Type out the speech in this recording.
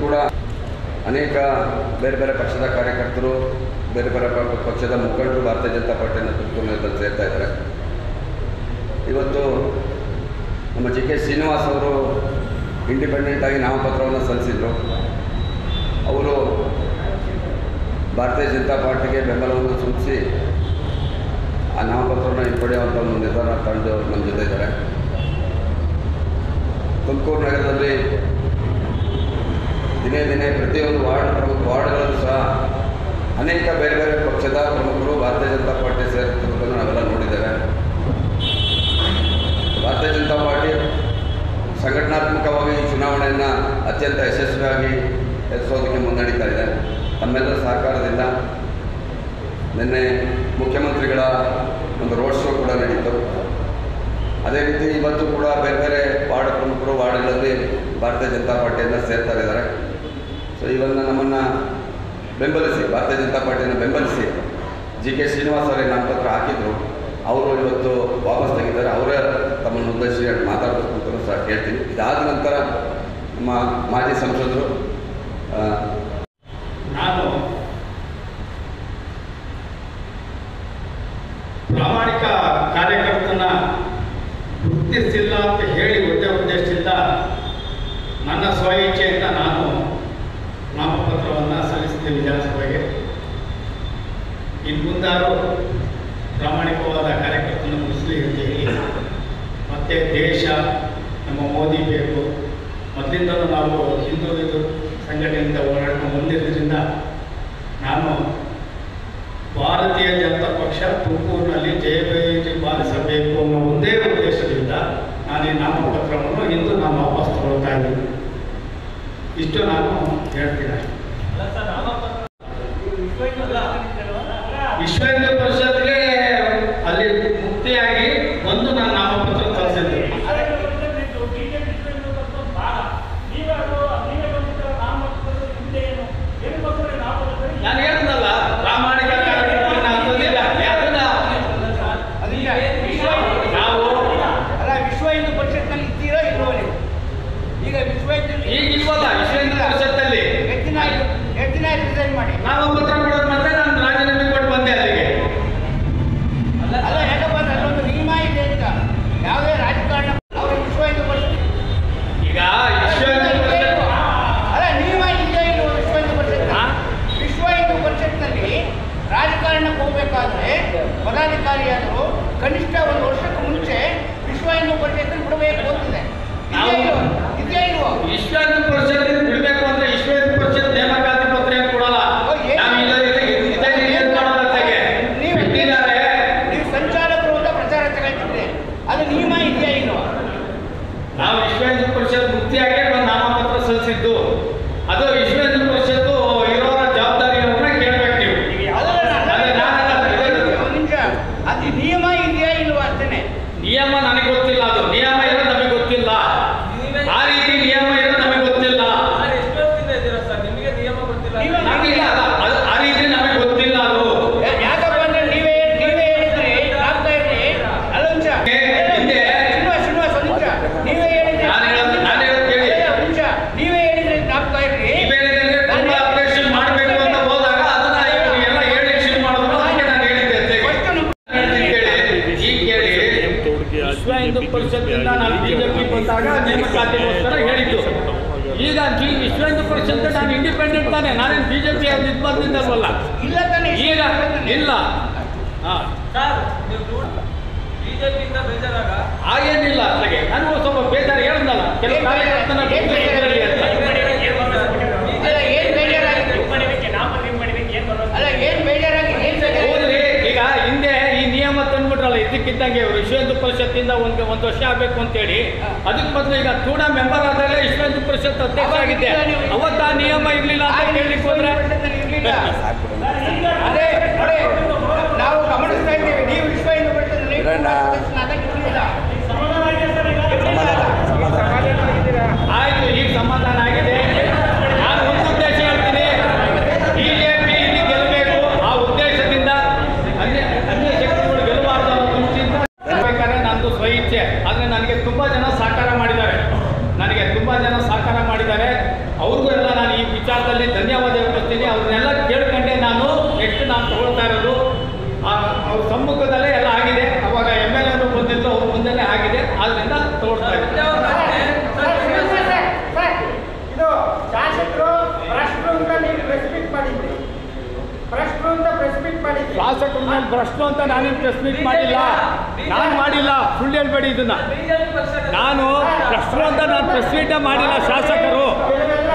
ಕೂಡ ಅನೇಕ ಬೇರೆ ಬೇರೆ ಪಕ್ಷದ ಕಾರ್ಯಕರ್ತರು ಬೇರೆ ಬೇರೆ ಪ- ಪಕ್ಷದ ಮುಖಂಡರು ಭಾರತೀಯ ಜನತಾ ಪಾರ್ಟಿಯನ್ನು ತುಮಕೂರಿನಲ್ಲಿ ಸೇರ್ತಾ ಇದ್ದಾರೆ ಇವತ್ತು ನಮ್ಮ ಜಿ ಕೆ ಶ್ರೀನಿವಾಸ್ ಅವರು ಇಂಡಿಪೆಂಡೆಂಟಾಗಿ ನಾಮಪತ್ರವನ್ನು ಸಲ್ಲಿಸಿದರು ಅವರು ಭಾರತೀಯ ಜನತಾ ಪಾರ್ಟಿಗೆ ಬೆಂಬಲವನ್ನು ಸೂಚಿಸಿ ಆ ನಾಮಪತ್ರವನ್ನು ಹಿಂಪಡೆಯುವಂಥ ಒಂದು ನಿರ್ಧಾರ ತಂದು ನಮ್ಮ ಜೊತೆ ಇದ್ದಾರೆ ತುಮಕೂರು ನಗರದಲ್ಲಿ ದಿನೇ ದಿನೇ ಪ್ರತಿಯೊಂದು ವಾರ್ಡ್ ಪ್ರಮುಖ ವಾರ್ಡ್ಗಳಲ್ಲೂ ಸಹ ಅನೇಕ ಬೇರೆ ಬೇರೆ ಪಕ್ಷದ ಪ್ರಮುಖರು ಭಾರತೀಯ ಜನತಾ ಪಾರ್ಟಿ ಸೇರುತ್ತಿರುವುದನ್ನು ನಾವೆಲ್ಲ ನೋಡಿದ್ದೇವೆ ಭಾರತೀಯ ಜನತಾ ಪಾರ್ಟಿ ಸಂಘಟನಾತ್ಮಕವಾಗಿ ಈ ಚುನಾವಣೆಯನ್ನು ಅತ್ಯಂತ ಯಶಸ್ವಿಯಾಗಿ ಎದುರಿಸೋದಕ್ಕೆ ಮುನ್ನಡೀತಾ ಇದೆ ತಮ್ಮೆಲ್ಲರ ಸಹಕಾರದಿಂದ ನಿನ್ನೆ ಮುಖ್ಯಮಂತ್ರಿಗಳ ಒಂದು ರೋಡ್ ಶೋ ಕೂಡ ನಡೀತು ಅದೇ ರೀತಿ ಇವತ್ತು ಕೂಡ ಬೇರೆ ಬೇರೆ ವಾರ್ಡ್ ಪ್ರಮುಖರು ವಾರ್ಡ್ಗಳಲ್ಲಿ ಭಾರತೀಯ ಜನತಾ ಪಾರ್ಟಿಯನ್ನು ಸೇರ್ತಾ ಇದ್ದಾರೆ ಸೊ ಇವನ್ನ ನಮ್ಮನ್ನು ಬೆಂಬಲಿಸಿ ಭಾರತೀಯ ಜನತಾ ಪಾರ್ಟಿಯನ್ನು ಬೆಂಬಲಿಸಿ ಜಿ ಕೆ ಶ್ರೀನಿವಾಸ್ ಅವರಿಗೆ ನಾಮಪತ್ರ ಹಾಕಿದ್ರು ಅವರು ಇವತ್ತು ವಾಪಸ್ ತೆಗಿದ್ದಾರೆ ಅವರೇ ತಮ್ಮನ್ನು ಉದ್ದೇಶಿಸಿ ಮಾತಾಡಬೇಕು ಅಂತ ಸಹ ಕೇಳ್ತೀನಿ ಇದಾದ ನಂತರ ನಮ್ಮ ಮಾಜಿ ಸಂಸದರು ಆ, ನಾನು ಪ್ರಾಮಾಣಿಕ ಕಾರ್ಯಕರ್ತನ ಗುರುತಿಸಿಲ್ಲ ಅಂತ ಹೇಳಿ ಒಂದೇ ಉದ್ದೇಶದಿಂದ ನನ್ನ ಸ್ವ ಇಚ್ಛೆಯಿಂದ ನಾನು ನಾಮಪತ್ರವನ್ನು ಸಲ್ಲಿಸಿದ್ದೆ ವಿಧಾನಸಭೆಗೆ ಇನ್ನು ಮುಂದಾರು ಪ್ರಾಮಾಣಿಕವಾದ ಕಾರ್ಯಕರ್ತನ ಗುರುತಿಸಲಿ ಅಂತ ಹೇಳಿ ಮತ್ತೆ ದೇಶ ನಮ್ಮ ಮೋದಿ ಬೇಕು ಮೊದಲಿಂದಲೂ ನಾವು ಹಿಂದೂ ಇದು ಸಂಘಟನೆಯಿಂದ ಹೋರಾಡ್ಕೊಂಡು ಬಂದಿದ್ದರಿಂದ ನಾನು ಭಾರತೀಯ ಜನತಾ ಪಕ್ಷ ತುಮಕೂರಿನಲ್ಲಿ ಜಯಬೇರಿ ಪಾಲಿಸಬೇಕು ಅನ್ನೋ ಒಂದೇ ಉದ್ದೇಶದಿಂದ ನಾನು ಈ ನಾಮಪತ್ರವನ್ನು ಇಂದು ನಾನು ವಾಪಸ್ ತಗೊಳ್ತಾ ಇದ್ದೀನಿ ಇಷ್ಟು ನಾನು ಹೇಳ್ತೀನಿ ಅಷ್ಟೇ. ವಿಶ್ವ ಹಿಂದೂ ಪರಿಷತ್ಗೆ ಅಲ್ಲಿ ಮುಕ್ತಿಯಾಗಿ ಒಂದು ನಾನು ನಾಮಪತ್ರ ಸಲ್ಲಿಸಿದ್ದೆ ನಾನು ಹೇಳಿದ್ನಲ್ಲ ಪ್ರಾಮಾಣಿಕ ಕಾರ್ಯಕರ್ತನ ಅಂತಂದಿಲ್ಲ ಯಾಕಂದ್ರೆ ನಾವು ಅಲ್ಲ ವಿಶ್ವ ಹಿಂದೂ ಪರಿಷತ್ನಲ್ಲಿ ಇದ್ದೀರೋ ಇಲ್ವೋ ನೀವು ಈಗ ವಿಶ್ವ ಹಿಂದೂ ಈಗ ಇಲ್ವಲ್ಲ ವಿಶ್ವ ಹಿಂದೂ ಪರಿಷತ್ತಲ್ಲಿ ಹೆಚ್ಚಿನ ಹೆಚ್ಚಿನ ರಿಸೈನ್ ಮಾಡಿ ನಾಮಪತ್ರ ಕೊಡೋದು ಮತ್ತೆ ನಾನು ರಾಜೀನಾಮೆ ಕೊಟ್ಟು ಬಂದೆ ಅಲ್ಲಿಗೆ ಅಲ್ಲ ಯಾಕಪ್ಪ ಅಂದ್ರೆ ಅಲ್ಲೊಂದು ನಿಯಮ ಇದೆ ಅಂತ ಯಾವುದೇ ರಾಜಕಾರಣ ಅವರು ವಿಶ್ವ ಹಿಂದೂ ಪರಿಷತ್ ಈಗ ವಿಶ್ವ ಹಿಂದೂ ಪರಿಷತ್ ಅಲ್ಲ ನಿಯಮ ಇದೆಯೋ ಇಲ್ವೋ ವಿಶ್ವ ಹಿಂದೂ ಪರಿಷತ್ ಹಾ? ವಿಶ್ವ ಹಿಂದೂ ಪರಿಷತ್ನಲ್ಲಿ ರಾಜಕಾರಣಕ್ಕೆ ಹೋಗಬೇಕಾದ್ರೆ ಪದಾಧಿಕಾರಿಯಾದರು ಕನಿಷ್ಠ ಒಂದು ವರ್ಷಕ್ಕೆ ಮುಂಚೆ ವಿಶ್ವ ಹಿಂದೂ ಪರಿಷತ್ ಬಿಡಬೇಕು ಅಂತಿದೆ ಇದೆಯಾ ಇಲ್ವೋ? ಇದೆಯಾ ಇಲ್ವೋ ವಿಶ್ವ ಹಿಂದೂ ಪರಿಷತ್ ಬಿಡಬೇಕು ಅಂದ್ರೆ ವಿಶ್ವ ಹಿಂದೂ ಪರಿಷತ್ ನೇಮಕಾತಿ ಪತ್ರ ಏನು ಕೊಡಲ್ಲ ಓ, ಏನು? ನಾವು ಇಲ್ಲ ಇದೇ ಇದೇ ರೀತಿಯಲ್ಲಿ ಮಾಡೋದು ಅಂತಾಗೆ. ನೀವು ಬಿಟ್ಟಿದ್ದಾರೆ ನೀವು ಸಂಚಾಲಕರು ಅಂತ ಪ್ರಚಾರ ತಗೊಳ್ತಿದ್ರಿ ಅದು ನಿಯಮ ಇದೆಯಾ ಇಲ್ವಾ ನಾವು ವಿಶ್ವ ಹಿಂದೂ ಪರಿಷತ್ ಮುಕ್ತಿಯಾಗಿ ಒಂದು ನಾಮಪತ್ರ ಸಲ್ಲಿಸಿದ್ದು ಅದು ವಿಶ್ವ ಹಿಂದೂ ಪರಿಷತ್ತು ಇರೋರ ಜವಾಬ್ದಾರಿಯನ್ನ ಕೇಳಬೇಕು ನೀವು ಅದಲ್ಲ ನಾನು- ಅದೇ ನಾನಲ್ಲ, ಇದೇ ರೀತಿ. ಒಂದು ನಿಮಿಷ ಅದು ನಿಯಮ ಇದೆಯಾ ಇಲ್ವಾ ಅಷ್ಟೇ ನಿಯಮ ನನಗೆ ಗೊತ್ತಿಲ್ಲ ಅದು ನಿಯಮ ಇರೋದು ನಮಗೆ ಗೊತ್ತಿಲ್ಲ ಆ ರೀತಿ ನಿಯಮ ಇರೋದು ನಮಗೆ ಗೊತ್ತಿಲ್ಲ ನೀವು- ನಮಗಿಲ್ಲ ಅದು. ಅದು ಆ ರೀತಿ ನಮಗೆ ಗೊತ್ತಿಲ್ಲ ಅದು ಯಾ- ಯಾಕಪ್ಪ ಅಂದ್ರೆ ನೀವೇ ನೀವೇ ಹೇಳಿದ್ರಿ ಆಗ್ತಾ ಇದ್ರಿ ಅಲ್ಲ ನಿಮಿಷ ಹಿಂದೆ- ಶ್ರೀನಿವಾಸ್ ಶ್ರೀನಿವಾಸ್ ಒಂದು ನಿಮಿಷ ನೀವೇ ಹೇಳಿದ್ರಿ ನಾನು ಹೇಳೋದು- ನಾನು ಹೇಳೋದು ಕೇಳಿ. ಅದೇ, ಒಂದು ನಿಮಿಷ ನೀವೇ ಹೇಳಿದ್ರಿ ಆಗ್ತಾ ಇದ್ರಿ ಈ ಬೇರೆದೇನೆ ತುಂಬಾ ಆಪರೇಷನ್ ಮಾಡಬೇಕು ಅಂತ ಹೋದಾಗ ಅದನ್ನ ಇವ್ರು ಎಲ್ಲ ಹೇಳಿ ಶುರು ಮಾಡಿದ್ರು ಅದಕ್ಕೆ ನಾನು ಹೇಳಿದ್ದೆ ಅಷ್ಟೇ. ಫಸ್ಟ್ ಕೇಳಿ, ಈಗ ಕೇಳಿ ವಿಶ್ವ ಹಿಂದೂ ಪರಿಷತ್ತಿಂದ ನಾನು ಬಿಜೆಪಿ ಬಂದಾಗ ನೇಮಕಾತಿಗೋಸ್ಕರ ಹೇಳಿದ್ದು ಈಗ ಜಿ ವಿಶ್ವ ಹಿಂದೂ ಪರಿಷತ್ ನಾನು ಇಂಡಿಪೆಂಡೆಂಟ್ ತಾನೆ ನಾನೇನು ಬಿಜೆಪಿ ಇದು ಬಂದಿದ್ದಲ್ವಲ್ಲ ಇಲ್ಲ ತಾನೇ ಈಗ ಇಲ್ಲ ಹಾ ಹಾಗೇನಿಲ್ಲ ಅట్లాಗೆ ನನಗೂ ಸ್ವಲ್ಪ ಬೇಜಾರು ಹೇಳಿದ್ನಲ್ಲ ಕೆಲವು ಕಾರ್ಯಕರ್ತನ ಏನ್ ಬೇಜಾರು? ಅಂತ ಅಲ್ಲ ಏನ್ ಬೇಜಾರಾಗಿತ್ತು ಅಲ್ಲ ಏನ್ ಬೇಜಾರಾಗಿ ಏನ್ ಬೇಜಾರಾಗಿ ಹೌದ್ರಿ ಈಗ ಹಿಂದೆ ಈ ನಿಯಮ ತಂದ್ಬಿಟ್ರಲ್ಲ ಇದ್ದಕ್ಕಿದ್ದಂಗೆ ಇವರು ವಿಶ್ವ ಹಿಂದೂ ಪರಿಷತ್ತಿಂದ ಒಂದು ಒಂದು ವರ್ಷ ಆಗಬೇಕು ಅಂತೇಳಿ ಅದಕ್ಕೆ ಬದಲು ಈಗ ಕೂಡ ಮೆಂಬರ್ ಆದಾಗಲೇ ವಿಶ್ವ ಹಿಂದೂ ಪರಿಷತ್ ಅಧ್ಯಕ್ಷ ಆಗಿದ್ದೆ ಅವತ್ತು ಆ ನಿಯಮ ಇರಲಿಲ್ಲ ಅಂತ ಕೇಳಲಿಕ್ಕೆ ಹೋದ್ರೆ ಇರ್ಲಿಲ್ಲ. ಅದೇ ನೋಡಿ ನಾವು ಗಮನಿಸ್ತಾ ಇದ್ದೀವಿ ನೀವು ವಿಶ್ವ ಹಿಂದೂ ಪರಿಷತ್ನಲ್ಲಿ ಇರೋಣ. ಇರ್ಲಿಲ್ಲ. ಆಯ್ತು ಈಗ ಸಮಾಧಾನ ಆಗಿದೆ ನಾನು ಒಂದು ಉದ್ದೇಶ ಹೇಳ್ತೀನಿ ಬಿಜೆಪಿ ಇಲ್ಲಿ ಗೆಲ್ಲಬೇಕು ಆ ಉದ್ದೇಶದಿಂದ ಅನ್ಯ ಅನ್ಯ ಶಕ್ತಿಗಳು ಗೆಲ್ಲಬಾರ್ದು ಅನ್ನೋ ದೃಷ್ಟಿಯಿಂದ ಬೇಕಾದ್ರೆ ನಂದು ಸ್ವ ಇಚ್ಛೆ ಆದರೆ ನನಗೆ ತುಂಬ ಜನ ಸಹಕಾರ ಮಾಡಿದ್ದಾರೆ ನನಗೆ ತುಂಬ ಜನ ಸಹಕಾರ ಮಾಡಿದ್ದಾರೆ ಅವ್ರಿಗೂ ಎಲ್ಲ ನಾನು ಈ ವಿಚಾರದಲ್ಲಿ ಧನ್ಯವಾದ ಹೇಳ್ತೀನಿ ಅವ್ರನ್ನೆಲ್ಲ ಕೇಳ್ಕೊಂಡೆ ನಾನು ನೆಕ್ಸ್ಟ್ ನಾನು ತಗೊಳ್ತಾ ಇರೋದು ಆ, ಅವ್ರ ಸಮ್ಮುಖದಲ್ಲೇ ಎಲ್ಲ ಆಗಿದೆ ಅವಾಗ ಎಮ್ ಎಲ್ ಎನು ಬಂದಿದ್ದು ಅವ್ರ ಮುಂದೆನೇ ಆಗಿದೆ ಆದ್ದರಿಂದ ತಗೊಳ್ತಾ ಇದ್ದೀನಿ ಇದು ಶಾಸಕರು ಭ್ರಷ್ಟರು ಅಂತ ನೀವು ಪ್ರೆಸ್ ಮೀಟ್ ಮಾಡಿದ್ರಿ ಭ್ರಷ್ಟರು ಅಂತ ಪ್ರೆಸ್ ಮೀಟ್ ಮಾಡಿದ್ರಿ ಶಾಸಕರ ಮೇಲೆ ಭ್ರಷ್ಟು ಅಂತ ನಾನೇನು ಪ್ರೆಸ್ ಮೀಟ್ ಮಾಡಿಲ್ಲ ನಾನು ಮಾಡಿಲ್ಲ ಸುಳ್ಳು ಹೇಳ್ಬೇಡಿ ಇದನ್ನ ನಾನು ಭ್ರಷ್ಟರು ಅಂತ ನಾನು ಪ್ರೆಸ್ ಮೀಟೇ ಮಾಡಿಲ್ಲ ಶಾಸಕರು ಕೆಲವೆಲ್ಲ